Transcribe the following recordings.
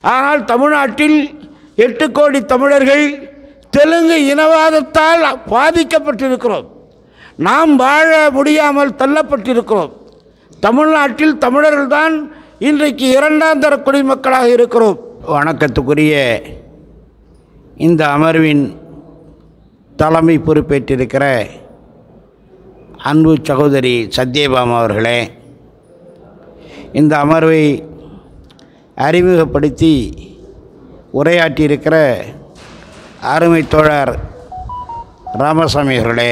ஆனால் தமிழ்நாட்டில் எட்டு கோடி தமிழர்கள் தெலுங்கு இனவாதத்தால் பாதிக்கப்பட்டிருக்கிறோம் நாம் வாழ முடியாமல் தள்ளப்பட்டிருக்கிறோம் தமிழ்நாட்டில் தமிழர்கள்தான் இன்றைக்கு இரண்டாம் தர குடிமக்களாக இருக்கிறோம் வணக்கத்துக்குரிய இந்த அமர்வின் தலைமை பொறுப்பேற்றிருக்கிற அன்பு சகோதரி சத்யபாமா அவர்களே இந்த அமர்வை அறிமுகப்படுத்தி உரையாற்றியிருக்கிற அருமை தோழர் ராமசாமி அவர்களே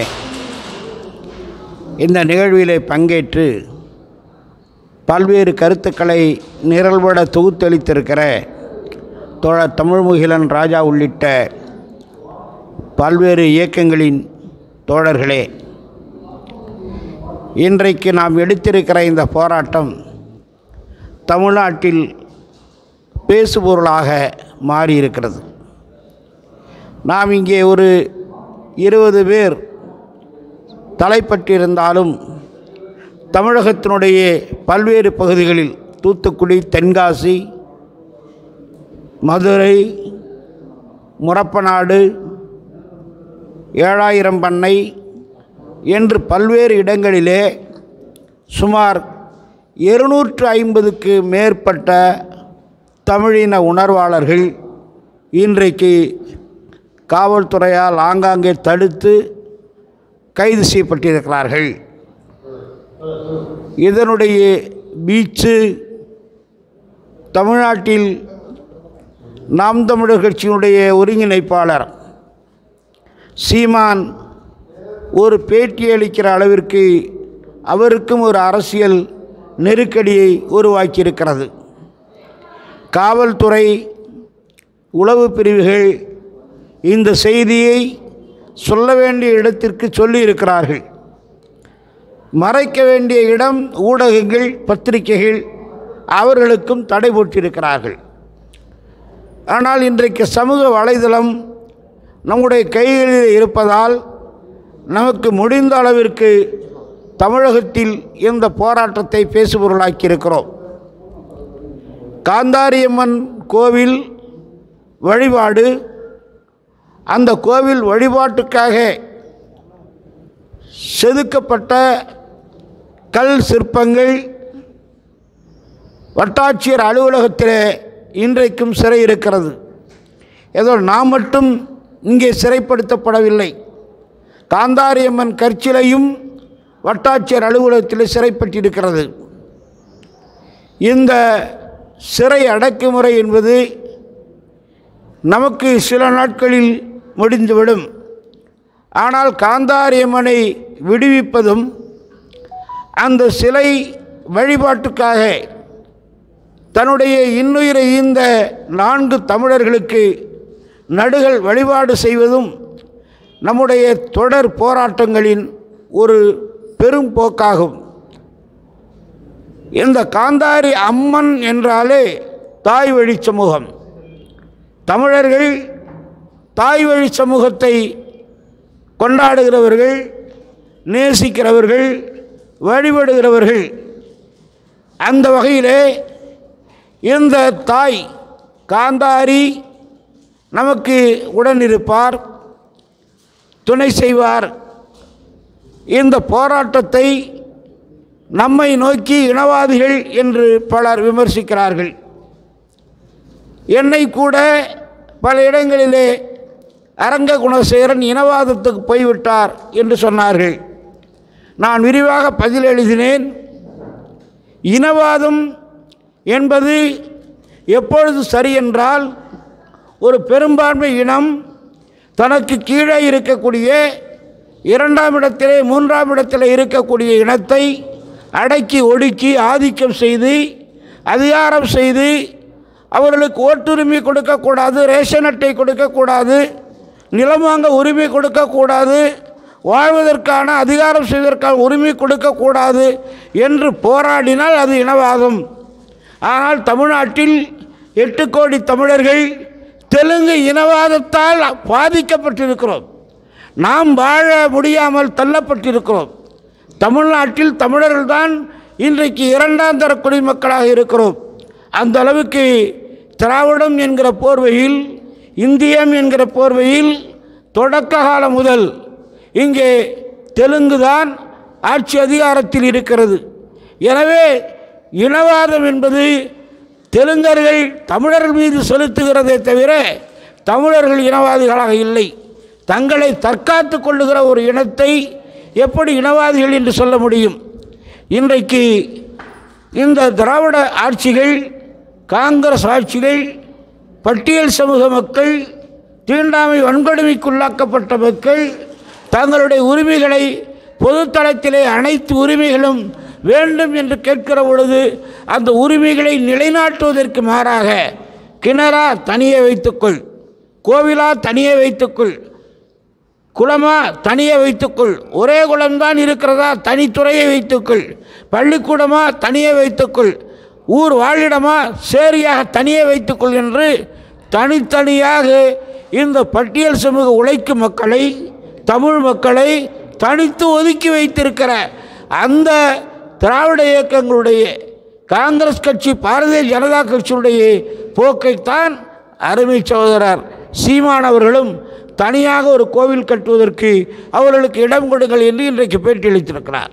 இந்த நிகழ்விலே பங்கேற்று பல்வேறு கருத்துக்களை நிரல்பட தொகுத்தளித்திருக்கிற தோழர் தமிழ்முகிலன் ராஜா உள்ளிட்ட பல்வேறு இயக்கங்களின் தோழர்களே இன்றைக்கு நாம் எடுத்திருக்கிற இந்த போராட்டம் தமிழ்நாட்டில் பேசுபொருளாக மாறியிருக்கிறது நாம் இங்கே ஒரு இருபது பேர் தலைப்பட்டிருந்தாலும் தமிழகத்தினுடைய பல்வேறு பகுதிகளில் தூத்துக்குடி தென்காசி மதுரை முரப்பநாடு ஏழாயிரம் பண்ணை என்று பல்வேறு இடங்களிலே சுமார் இருநூற்று ஐம்பதுக்கு மேற்பட்ட தமிழின உணர்வாளர்கள் இன்றைக்கு காவல்துறையால் ஆங்காங்கே தடுத்து கைது செய்யப்பட்டிருக்கிறார்கள் இதனுடைய வீச்சு தமிழ்நாட்டில் நாம் தமிழர் கட்சியினுடைய ஒருங்கிணைப்பாளர் சீமான் ஒரு பேட்டி அளிக்கிற அளவிற்கு அவருக்கும் ஒரு அரசியல் நெருக்கடியை உருவாக்கியிருக்கிறது காவல்துறை உளவு பிரிவுகள் இந்த செய்தியை சொல்ல வேண்டிய இடத்திற்கு சொல்லியிருக்கிறார்கள் மறைக்க வேண்டிய இடம் ஊடகங்கள் பத்திரிகைகள் அவர்களுக்கும் தடை போட்டிருக்கிறார்கள் ஆனால் இன்றைக்கு சமூக வலைதளம் நம்முடைய கைகளில் இருப்பதால் நமக்கு முடிந்த அளவிற்கு தமிழகத்தில் இந்த போராட்டத்தை பேசுபொருளாக்கியிருக்கிறோம் காந்தாரியம்மன் கோவில் வழிபாடு அந்த கோவில் வழிபாட்டுக்காக செதுக்கப்பட்ட கல் சிற்பங்கள் வட்டாட்சியர் அலுவலகத்தில் இன்றைக்கும் சிறை இருக்கிறது ஏதோ நாம் மட்டும் இங்கே சிறைப்படுத்தப்படவில்லை காந்தாரியம்மன் கற்சிலையும் வட்டாட்சியர் அலுவலகத்தில் சிறைப்பட்டிருக்கிறது இந்த சிறை அடக்குமுறை என்பது நமக்கு சில நாட்களில் முடிந்துவிடும் ஆனால் காந்தாரியம்மனை விடுவிப்பதும் அந்த சிலை வழிபாட்டுக்காக தன்னுடைய இன்னுயிரை ஈந்த நான்கு தமிழர்களுக்கு நடுகள் வழிபாடு செய்வதும் நம்முடைய தொடர் போராட்டங்களின் ஒரு பெரும் போக்காகும் இந்த காந்தாரி அம்மன் என்றாலே தாய் வழி சமூகம் தமிழர்கள் தாய் வழி சமூகத்தை கொண்டாடுகிறவர்கள் நேசிக்கிறவர்கள் வழிபடுகிறவர்கள் அந்த வகையிலே இந்த தாய் காந்தாரி நமக்கு உடன் இருப்பார் துணை செய்வார் இந்த போராட்டத்தை நம்மை நோக்கி இனவாதிகள் என்று பலர் விமர்சிக்கிறார்கள் என்னை கூட பல இடங்களிலே அரங்க குணசேகரன் இனவாதத்துக்கு போய்விட்டார் என்று சொன்னார்கள் நான் விரிவாக பதில் எழுதினேன் இனவாதம் என்பது எப்பொழுது சரி என்றால் ஒரு பெரும்பான்மை இனம் தனக்கு கீழே இருக்கக்கூடிய இரண்டாம் இடத்திலே மூன்றாம் இடத்திலே இருக்கக்கூடிய இனத்தை அடக்கி ஒடுக்கி ஆதிக்கம் செய்து அதிகாரம் செய்து அவர்களுக்கு ஓட்டுரிமை கொடுக்கக்கூடாது ரேஷன் அட்டை கொடுக்கக்கூடாது நிலம் வாங்க உரிமை கொடுக்கக்கூடாது வாழ்வதற்கான அதிகாரம் செய்வதற்கான உரிமை கொடுக்கக்கூடாது என்று போராடினால் அது இனவாதம் ஆனால் தமிழ்நாட்டில் எட்டு கோடி தமிழர்கள் தெலுங்கு இனவாதத்தால் பாதிக்கப்பட்டிருக்கிறோம் நாம் வாழ முடியாமல் தள்ளப்பட்டிருக்கிறோம் தமிழ்நாட்டில் தமிழர்கள்தான் இன்றைக்கு இரண்டாம் தர குடிமக்களாக இருக்கிறோம் அந்த அளவுக்கு திராவிடம் என்கிற போர்வையில் இந்தியம் என்கிற போர்வையில் தொடக்க காலம் முதல் இங்கே தெலுங்கு தான் ஆட்சி அதிகாரத்தில் இருக்கிறது எனவே இனவாதம் என்பது தெலுங்கர்கள் தமிழர்கள் மீது செலுத்துகிறதே தவிர தமிழர்கள் இனவாதிகளாக இல்லை தங்களை தற்காத்து கொள்ளுகிற ஒரு இனத்தை எப்படி இனவாதிகள் என்று சொல்ல முடியும் இன்றைக்கு இந்த திராவிட ஆட்சிகள் காங்கிரஸ் ஆட்சிகள் பட்டியல் சமூக மக்கள் தீண்டாமை வன்கொடுமைக்குள்ளாக்கப்பட்ட மக்கள் தங்களுடைய உரிமைகளை பொதுத்தளத்திலே அனைத்து உரிமைகளும் வேண்டும் என்று கேட்கிற பொழுது அந்த உரிமைகளை நிலைநாட்டுவதற்கு மாறாக கிணறா தனியே வைத்துக்கொள் கோவிலா தனியே வைத்துக்கொள் குளமா தனியே வைத்துக்கொள் ஒரே குளம்தான் இருக்கிறதா தனித்துறையை வைத்துக்கொள் பள்ளிக்கூடமா தனியே வைத்துக்கொள் ஊர் வாழிடமா சேரியாக தனியே வைத்துக்கொள் என்று தனித்தனியாக இந்த பட்டியல் சமூக உழைக்கும் மக்களை தமிழ் மக்களை தனித்து ஒதுக்கி வைத்திருக்கிற அந்த திராவிட இயக்கங்களுடைய காங்கிரஸ் கட்சி பாரதிய ஜனதா கட்சியுடைய போக்கைத்தான் அருமை சகோதரர் சீமான் அவர்களும் தனியாக ஒரு கோவில் கட்டுவதற்கு அவர்களுக்கு இடம் கொடுங்கள் என்று இன்றைக்கு பேட்டியளித்திருக்கிறார்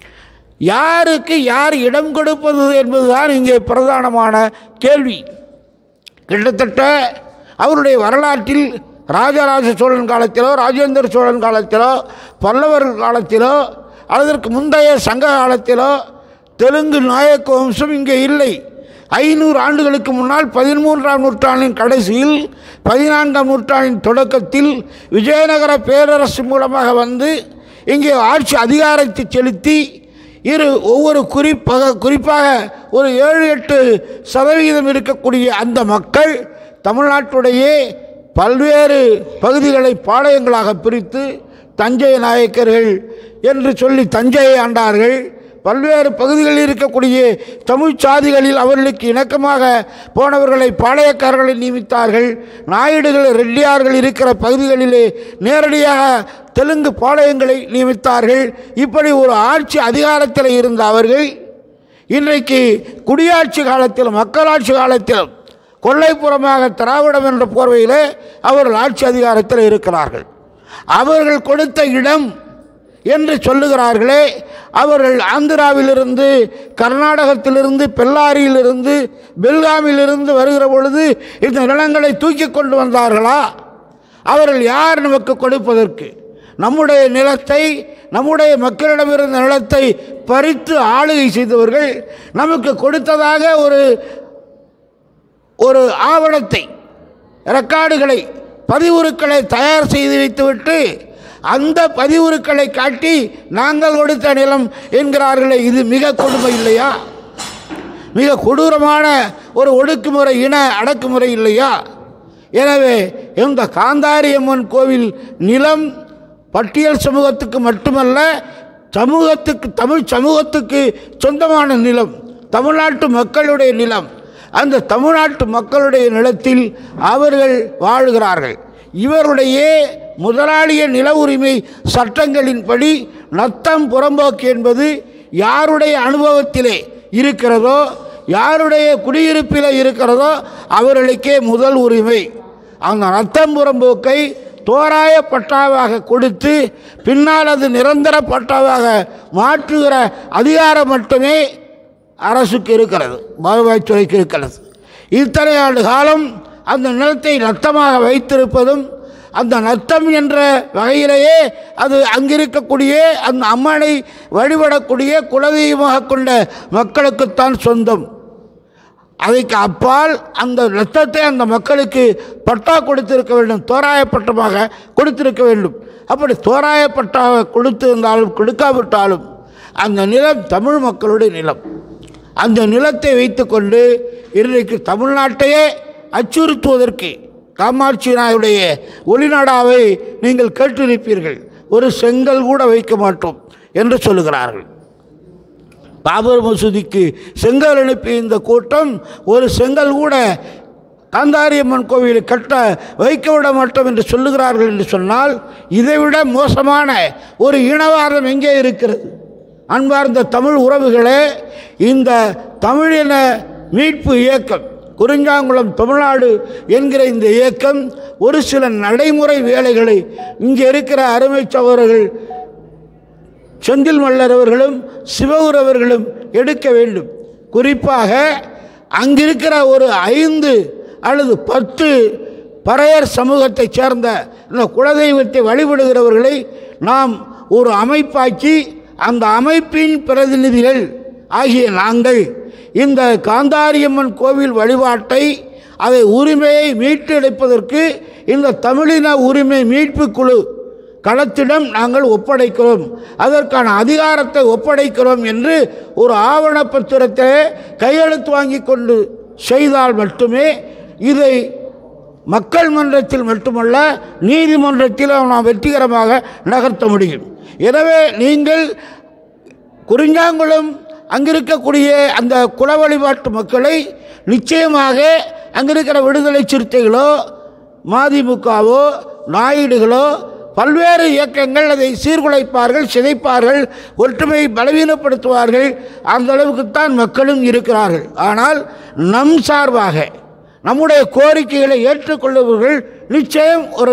யாருக்கு யார் இடம் கொடுப்பது என்பதுதான் இங்கே பிரதானமான கேள்வி கிட்டத்தட்ட அவருடைய வரலாற்றில் ராஜராஜ சோழன் காலத்திலோ ராஜேந்திர சோழன் காலத்திலோ பல்லவர்கள் காலத்திலோ அதற்கு முந்தைய சங்க காலத்திலோ தெலுங்கு நாயக்க வம்சம் இங்கே இல்லை ஐநூறு ஆண்டுகளுக்கு முன்னால் பதிமூன்றாம் நூற்றாண்டின் கடைசியில் பதினான்காம் நூற்றாண்டின் தொடக்கத்தில் விஜயநகர பேரரசு மூலமாக வந்து இங்கே ஆட்சி அதிகாரத்தை செலுத்தி இரு ஒவ்வொரு குறிப்பாக குறிப்பாக ஒரு ஏழு எட்டு சதவிகிதம் இருக்கக்கூடிய அந்த மக்கள் தமிழ்நாட்டுடைய பல்வேறு பகுதிகளை பாளையங்களாக பிரித்து தஞ்சை நாயக்கர்கள் என்று சொல்லி தஞ்சையை ஆண்டார்கள் பல்வேறு பகுதிகளில் இருக்கக்கூடிய தமிழ் சாதிகளில் அவர்களுக்கு இணக்கமாக போனவர்களை பாளையக்காரர்களை நியமித்தார்கள் நாயுடுகள் ரெட்டியார்கள் இருக்கிற பகுதிகளிலே நேரடியாக தெலுங்கு பாளையங்களை நியமித்தார்கள் இப்படி ஒரு ஆட்சி அதிகாரத்தில் இருந்த அவர்கள் இன்றைக்கு குடியாட்சி காலத்திலும் மக்களாட்சி காலத்திலும் கொள்ளைப்புறமாக திராவிடம் என்ற போர்வையிலே அவர்கள் ஆட்சி அதிகாரத்தில் இருக்கிறார்கள் அவர்கள் கொடுத்த இடம் என்று சொல்லுகிறார்களே அவர்கள் ஆந்திராவிலிருந்து கர்நாடகத்திலிருந்து பெல்லாரியிலிருந்து பெல்காமிலிருந்து வருகிற பொழுது இந்த நிலங்களை தூக்கி கொண்டு வந்தார்களா அவர்கள் யார் நமக்கு கொடுப்பதற்கு நம்முடைய நிலத்தை நம்முடைய மக்களிடமிருந்த நிலத்தை பறித்து ஆளுகை செய்தவர்கள் நமக்கு கொடுத்ததாக ஒரு ஒரு ஆவணத்தை ரெக்கார்டுகளை பதிவுறுக்களை தயார் செய்து வைத்துவிட்டு அந்த பதிவுறுக்களை காட்டி நாங்கள் கொடுத்த நிலம் என்கிறார்களே இது மிக கொடுமை இல்லையா மிக கொடூரமான ஒரு ஒடுக்குமுறை இன அடக்குமுறை இல்லையா எனவே இந்த காந்தாரியம்மன் கோவில் நிலம் பட்டியல் சமூகத்துக்கு மட்டுமல்ல சமூகத்துக்கு தமிழ் சமூகத்துக்கு சொந்தமான நிலம் தமிழ்நாட்டு மக்களுடைய நிலம் அந்த தமிழ்நாட்டு மக்களுடைய நிலத்தில் அவர்கள் வாழுகிறார்கள் இவருடைய முதலாளிய நில உரிமை சட்டங்களின்படி நத்தம் புறம்போக்கு என்பது யாருடைய அனுபவத்திலே இருக்கிறதோ யாருடைய குடியிருப்பில் இருக்கிறதோ அவர்களுக்கே முதல் உரிமை அந்த நத்தம் புறம்போக்கை தோராய பட்டாவாக கொடுத்து பின்னால் அது நிரந்தர பட்டாவாக மாற்றுகிற அதிகாரம் மட்டுமே அரசுக்கு இருக்கிறது வருவாய்த்துறைக்கு இருக்கிறது இத்தனை ஆண்டு காலம் அந்த நிலத்தை நத்தமாக வைத்திருப்பதும் அந்த நத்தம் என்ற வகையிலேயே அது அங்கிருக்கக்கூடிய அந்த அம்மனை வழிபடக்கூடிய குலதெய்வமாக கொண்ட மக்களுக்குத்தான் சொந்தம் அதுக்கு அப்பால் அந்த ரத்தத்தை அந்த மக்களுக்கு பட்டா கொடுத்திருக்க வேண்டும் தோராய பட்டமாக கொடுத்திருக்க வேண்டும் அப்படி தோராய பட்டாக கொடுத்திருந்தாலும் கொடுக்காவிட்டாலும் அந்த நிலம் தமிழ் மக்களுடைய நிலம் அந்த நிலத்தை வைத்துக்கொண்டு இன்றைக்கு தமிழ்நாட்டையே அச்சுறுத்துவதற்கு காமாட்சி நாயுடைய ஒளிநாடாவை நீங்கள் கேட்டிருப்பீர்கள் ஒரு செங்கல் கூட வைக்க மாட்டோம் என்று சொல்லுகிறார்கள் பாபர் மசூதிக்கு செங்கல் அனுப்பிய இந்த கூட்டம் ஒரு செங்கல் கூட காந்தாரியம்மன் கோவிலை கட்ட வைக்க விட மாட்டோம் என்று சொல்லுகிறார்கள் என்று சொன்னால் இதைவிட மோசமான ஒரு இனவாதம் எங்கே இருக்கிறது அன்பார்ந்த தமிழ் உறவுகளே இந்த தமிழின மீட்பு இயக்கம் குறிஞ்சாங்குளம் தமிழ்நாடு என்கிற இந்த இயக்கம் ஒரு சில நடைமுறை வேலைகளை இங்கே இருக்கிற அருமை சகோதரர்கள் செந்தில் மல்லர் அவர்களும் சிவகுர் அவர்களும் எடுக்க வேண்டும் குறிப்பாக அங்கிருக்கிற ஒரு ஐந்து அல்லது பத்து பறையர் சமூகத்தைச் சேர்ந்த இந்த குலதெய்வத்தை வழிபடுகிறவர்களை நாம் ஒரு அமைப்பாக்கி அந்த அமைப்பின் பிரதிநிதிகள் ஆகிய நாங்கள் இந்த காந்தாரியம்மன் கோவில் வழிபாட்டை அதை உரிமையை மீட்டெடுப்பதற்கு இந்த தமிழின உரிமை மீட்பு குழு களத்திடம் நாங்கள் ஒப்படைக்கிறோம் அதற்கான அதிகாரத்தை ஒப்படைக்கிறோம் என்று ஒரு ஆவணப்பத்திரத்தை கையெழுத்து வாங்கி கொண்டு செய்தால் மட்டுமே இதை மக்கள் மன்றத்தில் மட்டுமல்ல நீதிமன்றத்தில் நாம் வெற்றிகரமாக நகர்த்த முடியும் எனவே நீங்கள் குறிஞ்சாங்குளம் அங்கிருக்கக்கூடிய அந்த குல வழிபாட்டு மக்களை நிச்சயமாக அங்கிருக்கிற விடுதலை சிறுத்தைகளோ மதிமுகவோ நாயுடுகளோ பல்வேறு இயக்கங்கள் அதை சீர்குலைப்பார்கள் சிதைப்பார்கள் ஒற்றுமையை பலவீனப்படுத்துவார்கள் அந்த அளவுக்குத்தான் மக்களும் இருக்கிறார்கள் ஆனால் நம் சார்பாக நம்முடைய கோரிக்கைகளை ஏற்றுக்கொள்பவர்கள் நிச்சயம் ஒரு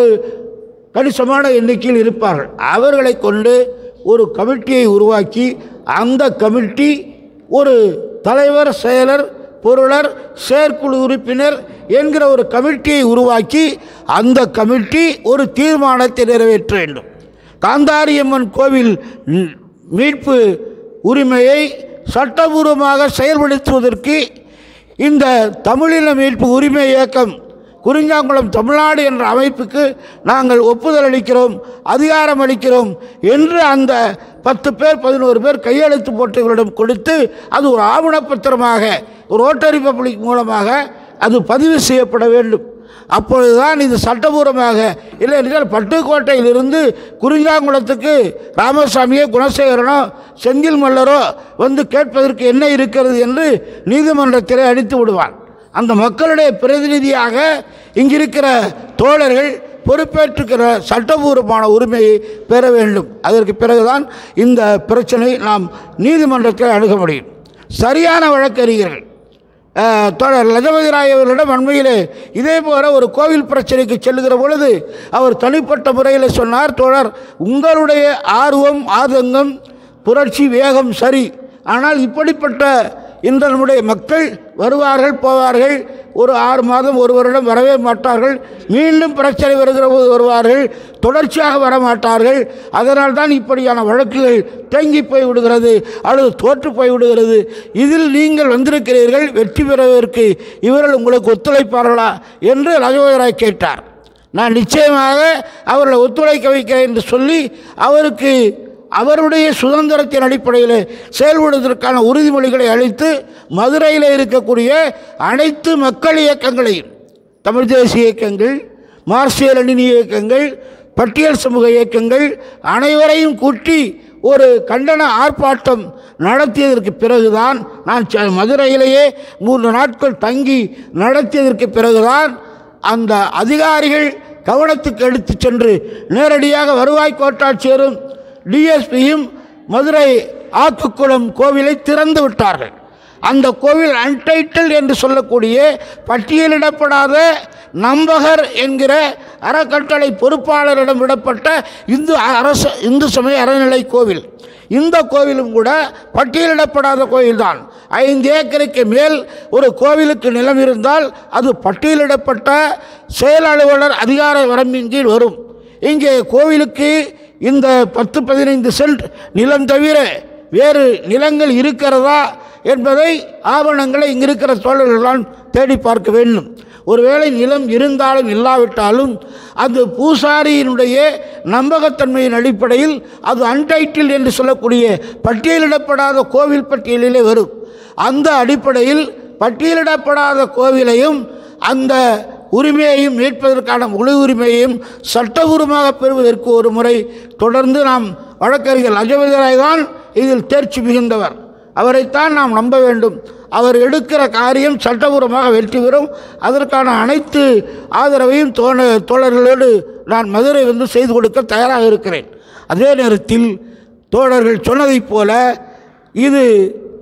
கணிசமான எண்ணிக்கையில் இருப்பார்கள் அவர்களை கொண்டு ஒரு கமிட்டியை உருவாக்கி அந்த கமிட்டி ஒரு தலைவர் செயலர் பொருளர் செயற்குழு உறுப்பினர் என்கிற ஒரு கமிட்டியை உருவாக்கி அந்த கமிட்டி ஒரு தீர்மானத்தை நிறைவேற்ற வேண்டும் காந்தாரியம்மன் கோவில் ம், மீட்பு உரிமையை சட்டபூர்வமாக செயல்படுத்துவதற்கு இந்த தமிழின மீட்பு உரிமை இயக்கம் குறிஞ்சாங்குளம் தமிழ்நாடு என்ற அமைப்புக்கு நாங்கள் ஒப்புதல் அளிக்கிறோம் அதிகாரம் அளிக்கிறோம் என்று அந்த பத்து பேர் பதினோரு பேர் கையெழுத்து போட்டவர்களிடம் கொடுத்து அது ஒரு ஆவணப்பத்திரமாக ஒரு ரோட்டரி பப்ளிக் மூலமாக அது பதிவு செய்யப்பட வேண்டும் அப்பொழுதுதான் இது சட்டபூர்வமாக இல்லை என்றால் பட்டுக்கோட்டையிலிருந்து குறிஞ்சாங்குளத்துக்கு ராமசாமியோ குணசேகரனோ செந்தில் மல்லரோ வந்து கேட்பதற்கு என்ன இருக்கிறது என்று நீதிமன்றத்திலே அடித்து விடுவான் அந்த மக்களுடைய பிரதிநிதியாக இங்கிருக்கிற தோழர்கள் பொறுப்பேற்றுக்கிற சட்டபூர்வமான உரிமையை பெற வேண்டும் அதற்கு பிறகுதான் இந்த பிரச்சனை நாம் நீதிமன்றத்தில் அணுக முடியும் சரியான வழக்கறிஞர்கள் அஹ், தோழர் லஜபதி ராய் அவர்களிடம் அண்மையிலே இதே போல ஒரு கோவில் பிரச்சனைக்கு செல்லுகிற பொழுது அவர் தனிப்பட்ட முறையில் சொன்னார் தோழர் உங்களுடைய ஆர்வம் ஆதங்கம் புரட்சி வேகம் சரி ஆனால் இப்படிப்பட்ட இந்த நம்முடைய மக்கள் வருவார்கள் போவார்கள் ஒரு ஆறு மாதம் ஒரு வருடம் வரவே மாட்டார்கள் மீண்டும் பிரச்சனை வருகிற போது வருவார்கள் தொடர்ச்சியாக வர மாட்டார்கள் அதனால் தான் இப்படியான வழக்குகள் தேங்கி போய் விடுகிறது அல்லது தோற்று போய் விடுகிறது இதில் நீங்கள் வந்திருக்கிறீர்கள் வெற்றி பெறுவதற்கு இவர்கள் உங்களுக்கு ஒத்துழைப்பார்களா என்று ரஜோதராய் கேட்டார் நான் நிச்சயமாக அவர்களை ஒத்துழைக்க வைக்கிறேன் என்று சொல்லி அவருக்கு அவருடைய சுதந்திரத்தின் அடிப்படையில் செயல்படுவதற்கான உறுதிமொழிகளை அளித்து மதுரையில் இருக்கக்கூடிய அனைத்து மக்கள் இயக்கங்களையும் தமிழ் தேசிய இயக்கங்கள் மார்க்சிய லெனின் இயக்கங்கள் பட்டியல் சமூக இயக்கங்கள் அனைவரையும் கூட்டி ஒரு கண்டன ஆர்ப்பாட்டம் நடத்தியதற்கு பிறகுதான் நான் செ- மதுரையிலேயே மூன்று நாட்கள் தங்கி நடத்தியதற்கு பிறகுதான் அந்த அதிகாரிகள் கவனத்துக்கு எடுத்துச் சென்று நேரடியாக வருவாய் கோட்டாட்சியரும் டிஎஸ்பியும் மதுரை ஆத்துக்குளம் கோவிலை திறந்து விட்டார்கள் அந்த கோவில் அன்டைட்டில் என்று சொல்லக்கூடிய பட்டியலிடப்படாத நம்பகர் என்கிற அறக்கட்டளை பொறுப்பாளரிடம் விடப்பட்ட இந்து அரசு இந்து சமய அறநிலை கோவில் இந்த கோவிலும் கூட பட்டியலிடப்படாத கோயில்தான் ஐந்து ஏக்கருக்கு மேல் ஒரு கோவிலுக்கு நிலம் இருந்தால் அது பட்டியலிடப்பட்ட செயல் அலுவலர் அதிகார வரம்பின் கீழ் வரும் இங்கே கோவிலுக்கு இந்த பத்து பதினைந்து சென்ட் நிலம் தவிர வேறு நிலங்கள் இருக்கிறதா என்பதை ஆவணங்களை இங்கிருக்கிற தோழர்களால் தேடி பார்க்க வேண்டும் ஒருவேளை நிலம் இருந்தாலும் இல்லாவிட்டாலும் அது பூசாரியினுடைய நம்பகத்தன்மையின் அடிப்படையில் அது அன்டைட்டில் என்று சொல்லக்கூடிய பட்டியலிடப்படாத கோவில் பட்டியலிலே வரும் அந்த அடிப்படையில் பட்டியலிடப்படாத கோவிலையும் அந்த உரிமையையும் மீட்பதற்கான முழு உரிமையையும் சட்டபூர்வமாக பெறுவதற்கு ஒரு முறை தொடர்ந்து நாம் வழக்கறிஞர் அஜவதராய் தான் இதில் தேர்ச்சி மிகுந்தவர் அவரைத்தான் நாம் நம்ப வேண்டும் அவர் எடுக்கிற காரியம் சட்டபூர்வமாக வெற்றி பெறும் அதற்கான அனைத்து ஆதரவையும் தோழ தோழர்களோடு நான் மதுரை வந்து செய்து கொடுக்க தயாராக இருக்கிறேன் அதே நேரத்தில் தோழர்கள் சொன்னதைப் போல இது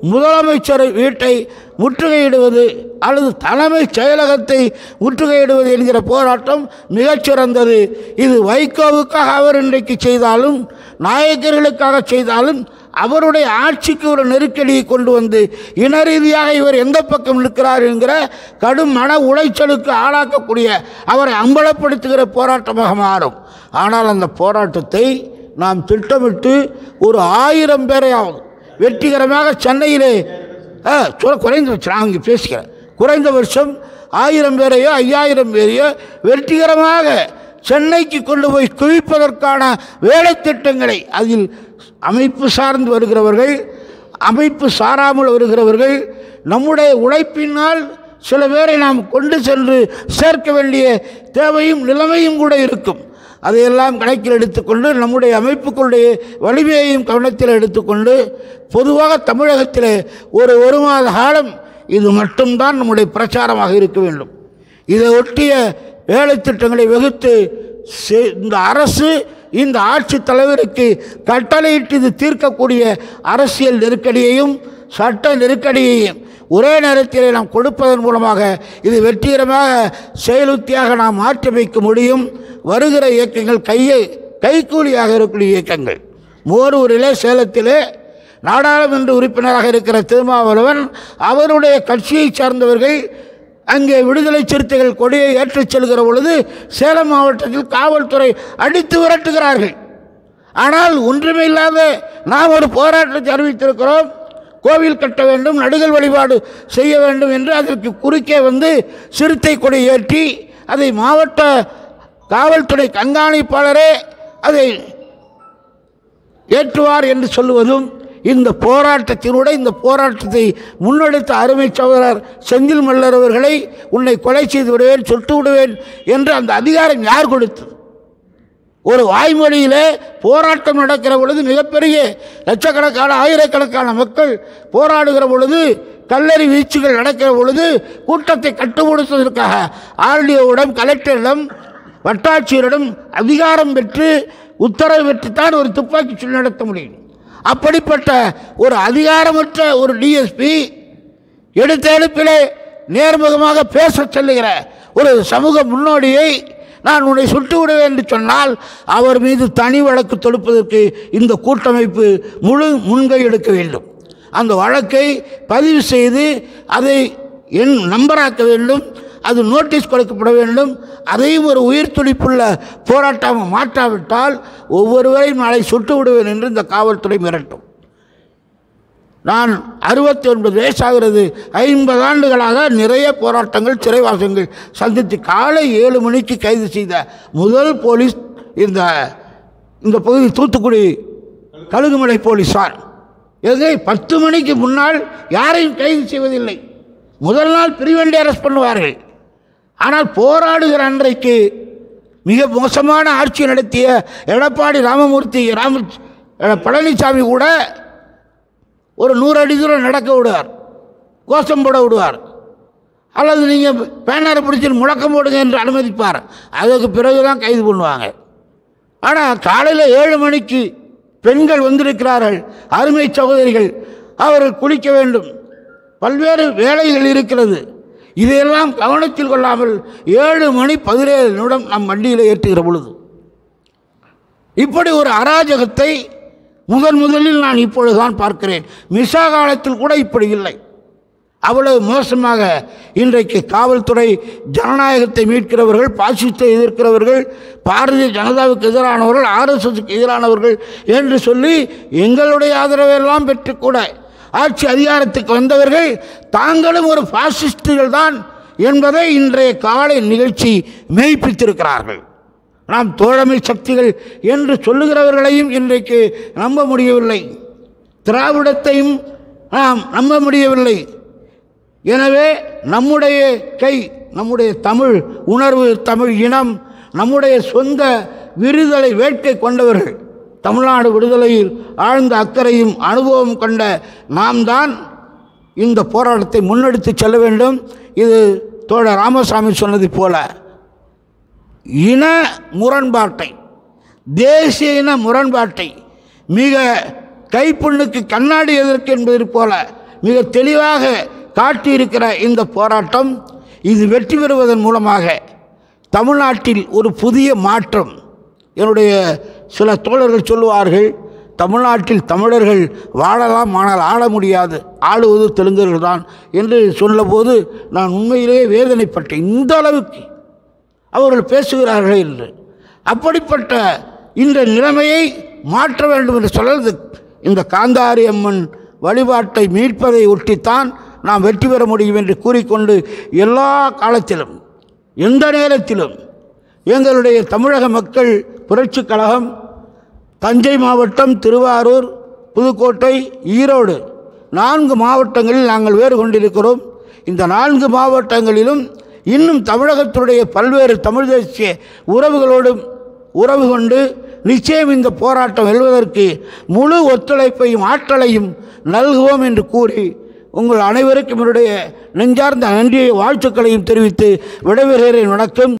முதலமைச்சர் வீட்டை முற்றுகையிடுவது அல்லது தலைமைச் செயலகத்தை முற்றுகையிடுவது என்கிற போராட்டம் மிகச்சிறந்தது இது வைகோவுக்காக அவர் இன்றைக்கு செய்தாலும் நாயக்கர்களுக்காக செய்தாலும் அவருடைய ஆட்சிக்கு ஒரு நெருக்கடியை கொண்டு வந்து இன ரீதியாக இவர் எந்த பக்கம் நிற்கிறார் என்கிற கடும் மன உளைச்சலுக்கு ஆளாக்கக்கூடிய அவரை அம்பலப்படுத்துகிற போராட்டமாக மாறும் ஆனால் அந்த போராட்டத்தை நாம் திட்டமிட்டு ஒரு ஆயிரம் பேரையாவது வெற்றிகரமாக சென்னையிலே ஆ, சொல்ல குறைந்தபட்சம் நான் இங்கே பேசுகிறேன் குறைந்தபட்சம் ஆயிரம் பேரையோ ஐயாயிரம் பேரையோ வெற்றிகரமாக சென்னைக்கு கொண்டு போய் குவிப்பதற்கான வேலை திட்டங்களை அதில் அமைப்பு சார்ந்து வருகிறவர்கள் அமைப்பு சாராமல் வருகிறவர்கள் நம்முடைய உழைப்பினால் சில பேரை நாம் கொண்டு சென்று சேர்க்க வேண்டிய தேவையும் நிலைமையும் கூட இருக்கும் அதையெல்லாம் கணக்கில் எடுத்துக்கொண்டு நம்முடைய அமைப்புகளுடைய வலிமையையும் கவனத்தில் எடுத்துக்கொண்டு பொதுவாக தமிழகத்தில் ஒரு ஒரு மாத காலம் இது மட்டும்தான் நம்முடைய பிரச்சாரமாக இருக்க வேண்டும் இதை ஒட்டிய வேலை திட்டங்களை வகுத்து செ- இந்த அரசு இந்த ஆட்சி தலைவருக்கு கட்டளையிட்டு இது தீர்க்கக்கூடிய அரசியல் நெருக்கடியையும் சட்ட நெருக்கடியையும் ஒரே நேரத்தில் நாம் கொடுப்பதன் மூலமாக இது வெற்றிகரமாக செயலுத்தியாக நாம் மாற்றி வைக்க முடியும் வருகிற இயக்கங்கள் கையை கைக்கூலியாக இருக்கக்கூடிய இயக்கங்கள் மோரூரிலே சேலத்திலே நாடாளுமன்ற உறுப்பினராக இருக்கிற திருமாவளவன் அவருடைய கட்சியைச் சார்ந்தவர்கள் அங்கே விடுதலை சிறுத்தைகள் கொடியை ஏற்றிச் செல்கிற பொழுது சேலம் மாவட்டத்தில் காவல்துறை அடித்து விரட்டுகிறார்கள் ஆனால் ஒன்றுமே இல்லாத நாம் ஒரு போராட்டத்தை அறிவித்திருக்கிறோம் கோவில் கட்ட வேண்டும் நடுகள் வழிபாடு செய்ய வேண்டும் என்று அதற்கு குறுக்கே வந்து சிறுத்தை கொடி ஏற்றி அதை மாவட்ட காவல்துறை கண்காணிப்பாளரே அதை ஏற்றுவார் என்று சொல்லுவதும் இந்த போராட்டத்தினூட இந்த போராட்டத்தை முன்னெடுத்த அருமை சகோதரர் செந்தில் மல்லர் அவர்களை உன்னை கொலை செய்து விடுவேன் சுட்டு விடுவேன் என்று அந்த அதிகாரம் யார் கொடுத்தது ஒரு வாய்மொழியிலே போராட்டம் நடக்கிற பொழுது மிகப்பெரிய லட்சக்கணக்கான ஆயிரக்கணக்கான மக்கள் போராடுகிற பொழுது கல்லறி வீச்சுகள் நடக்கிற பொழுது கூட்டத்தை கட்டுப்படுத்துவதற்காக ஆர்டிஓவிடம் கலெக்டரிடம் வட்டாட்சியரிடம் அதிகாரம் பெற்று உத்தரவு பெற்றுத்தான் ஒரு துப்பாக்கி சூடு நடத்த முடியும் அப்படிப்பட்ட ஒரு அதிகாரமற்ற ஒரு டிஎஸ்பி எடுத்த எடுப்பிலே நேர்முகமாக பேசச் செல்லுகிற ஒரு சமூக முன்னோடியை நான் உன்னை சுட்டு விடுவேன் என்று சொன்னால் அவர் மீது தனி வழக்கு தொடுப்பதற்கு இந்த கூட்டமைப்பு முழு முன்கை எடுக்க வேண்டும் அந்த வழக்கை பதிவு செய்து அதை என் நம்பராக்க வேண்டும் அது நோட்டீஸ் கொடுக்கப்பட வேண்டும் அதையும் ஒரு உயிர் துடிப்புள்ள போராட்டமாக மாற்றாவிட்டால் ஒவ்வொருவரையும் நாளை சுட்டு விடுவேன் என்று இந்த காவல்துறை மிரட்டும் நான் அறுபத்தி ஒன்பது வயசாகிறது ஐம்பது ஆண்டுகளாக நிறைய போராட்டங்கள் சிறைவாசங்கள் சந்தித்து காலை ஏழு மணிக்கு கைது செய்த முதல் போலீஸ் இந்த இந்த பகுதி தூத்துக்குடி கழுகுமலை போலீஸார் எதை பத்து மணிக்கு முன்னால் யாரையும் கைது செய்வதில்லை முதல் நாள் பிரிவண்டி அரெஸ்ட் பண்ணுவார்கள் ஆனால் போராடுகிற அன்றைக்கு மிக மோசமான ஆட்சி நடத்திய எடப்பாடி ராமமூர்த்தி ராம பழனிசாமி கூட ஒரு நூறு அடி தூரம் நடக்க விடுவார் கோஷம் போட விடுவார் அல்லது நீங்கள் பேனரை பிடிச்சி முழக்கம் போடுங்க என்று அனுமதிப்பார் அதுக்கு பிறகு தான் கைது பண்ணுவாங்க ஆனால் காலையில் ஏழு மணிக்கு பெண்கள் வந்திருக்கிறார்கள் அருமை சகோதரிகள் அவர்கள் குளிக்க வேண்டும் பல்வேறு வேலைகள் இருக்கிறது இதையெல்லாம் கவனத்தில் கொள்ளாமல் ஏழு மணி பதினேழு நிமிடம் நம் வண்டியில் ஏற்றுகிற பொழுது இப்படி ஒரு அராஜகத்தை முதன் முதலில் நான் இப்பொழுதுதான் பார்க்கிறேன் மிசா காலத்தில் கூட இப்படி இல்லை அவ்வளவு மோசமாக இன்றைக்கு காவல்துறை ஜனநாயகத்தை மீட்கிறவர்கள் பாசிசத்தை எதிர்க்கிறவர்கள் பாரதிய ஜனதாவுக்கு எதிரானவர்கள் ஆர்எஸ்எஸ்க்கு எதிரானவர்கள் என்று சொல்லி எங்களுடைய ஆதரவெல்லாம் பெற்றுக்கூட ஆட்சி அதிகாரத்துக்கு வந்தவர்கள் தாங்களும் ஒரு பாசிஸ்டுகள் தான் என்பதை இன்றைய காலை நிகழ்ச்சி மெய்ப்பித்திருக்கிறார்கள் நாம் தோழமை சக்திகள் என்று சொல்லுகிறவர்களையும் இன்றைக்கு நம்ப முடியவில்லை திராவிடத்தையும் நாம் நம்ப முடியவில்லை எனவே நம்முடைய கை நம்முடைய தமிழ் உணர்வு தமிழ் இனம் நம்முடைய சொந்த விடுதலை வேட்கை கொண்டவர்கள் தமிழ்நாடு விடுதலையில் ஆழ்ந்த அக்கறையும் அனுபவம் கொண்ட நாம் தான் இந்த போராட்டத்தை முன்னெடுத்து செல்ல வேண்டும் இது தோழர் ராமசாமி சொன்னதைப் போல இன முரண்பாட்டை தேசிய இன முரண்பாட்டை மிக கைப்புண்ணுக்கு கண்ணாடி எதற்கு என்பதைப் போல மிக தெளிவாக காட்டியிருக்கிற இந்த போராட்டம் இது வெற்றி பெறுவதன் மூலமாக தமிழ்நாட்டில் ஒரு புதிய மாற்றம் என்னுடைய சில தோழர்கள் சொல்லுவார்கள் தமிழ்நாட்டில் தமிழர்கள் வாழலாம் ஆனால் ஆள முடியாது ஆளுவது தெலுங்கர்கள் தான் என்று சொன்னபோது நான் உண்மையிலேயே வேதனைப்பட்டேன் இந்த அளவுக்கு அவர்கள் பேசுகிறார்கள் என்று அப்படிப்பட்ட இந்த நிலைமையை மாற்ற வேண்டும் என்று சொல்வது இந்த காந்தாரி அம்மன் வழிபாட்டை மீட்பதை ஒட்டித்தான் நாம் வெற்றி பெற முடியும் என்று கூறிக்கொண்டு எல்லா காலத்திலும் எந்த நேரத்திலும் எங்களுடைய தமிழக மக்கள் புரட்சிக் கழகம் தஞ்சை மாவட்டம் திருவாரூர் புதுக்கோட்டை ஈரோடு நான்கு மாவட்டங்களில் நாங்கள் வேறு கொண்டிருக்கிறோம் இந்த நான்கு மாவட்டங்களிலும் இன்னும் தமிழகத்துடைய பல்வேறு தமிழ் தேசிய உறவுகளோடும் உறவு கொண்டு நிச்சயம் இந்த போராட்டம் வெல்வதற்கு முழு ஒத்துழைப்பையும் ஆற்றலையும் நல்குவோம் என்று கூறி உங்கள் அனைவருக்கும் என்னுடைய நெஞ்சார்ந்த நன்றியை வாழ்த்துக்களையும் தெரிவித்து விடைபெறுகிறேன் வணக்கம்